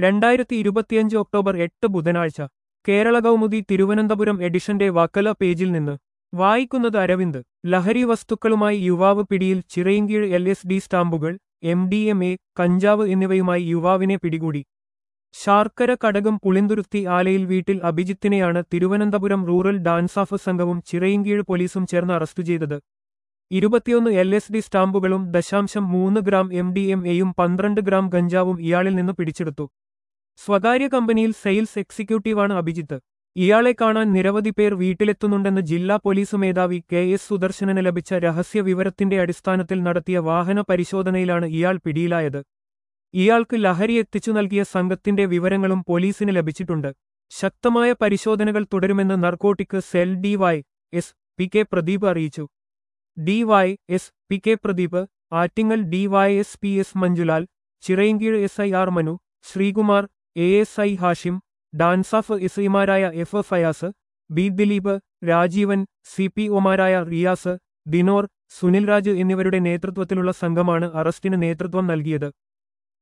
രണ്ടായിരത്തി ഇരുപത്തിയഞ്ച് ഒക്ടോബർ എട്ട് ബുധനാഴ്ച കേരള കൗമുദി തിരുവനന്തപുരം എഡിഷന്റെ വക്കല പേജിൽ നിന്ന് വായിക്കുന്നത് അരവിന്ദ് ലഹരി വസ്തുക്കളുമായി യുവാവ് പിടിയിൽ Chirayinkeezhu L S D stamps M D M A കഞ്ചാവ് എന്നിവയുമായി യുവാവിനെ പിടികൂടി ശാർക്കര കടകം പുളിന്തുരുത്തി ആലയിൽ വീട്ടിൽ അഭിജിത്തിനെയാണ് തിരുവനന്തപുരം റൂറൽ ഡാൻസാഫ് സംഘവും ചിറയിൻകീഴ് പോലീസും ചേർന്ന് അറസ്റ്റ് ചെയ്തത് ഇരുപത്തിയൊന്ന് എൽ എസ് ഡി സ്റ്റാമ്പുകളും ദശാംശം മൂന്ന് ഗ്രാം എം ഡി എം എയും പന്ത്രണ്ട് ഗ്രാം ഗഞ്ചാവും ഇയാളിൽ നിന്ന് പിടിച്ചെടുത്തു സ്വകാര്യ കമ്പനിയിൽ സെയിൽസ് എക്സിക്യൂട്ടീവാണ് അഭിജിത്ത് ഇയാളെ കാണാൻ നിരവധി പേർ വീട്ടിലെത്തുന്നുണ്ടെന്ന് ജില്ലാ പോലീസ് മേധാവി കെ എസ് സുദർശനന് ലഭിച്ച രഹസ്യ വിവരത്തിന്റെ അടിസ്ഥാനത്തിൽ നടത്തിയ വാഹന പരിശോധനയിലാണ് ഇയാൾ പിടിയിലായത് ഇയാൾക്ക് ലഹരി എത്തിച്ചു നൽകിയ സംഘത്തിന്റെ വിവരങ്ങളും പോലീസിന് ലഭിച്ചിട്ടുണ്ട് ശക്തമായ പരിശോധനകൾ തുടരുമെന്ന് narcotic cell D Y S P K Pradeep അറിയിച്ചു D Y S P K Pradeep Attingal D Y S P S Manjulal Chirayinkeezhu S I R Manu Sreekumar A S I Hashim DANSAF S ഐമാരായ F Fayas B Dileep Rajeevan C P ഒമാരായ റിയാസ് ദിനോർ സുനിൽ രാജ് എന്നിവരുടെ നേതൃത്വത്തിലുള്ള സംഘമാണ് അറസ്റ്റിന് നേതൃത്വം നൽകിയത്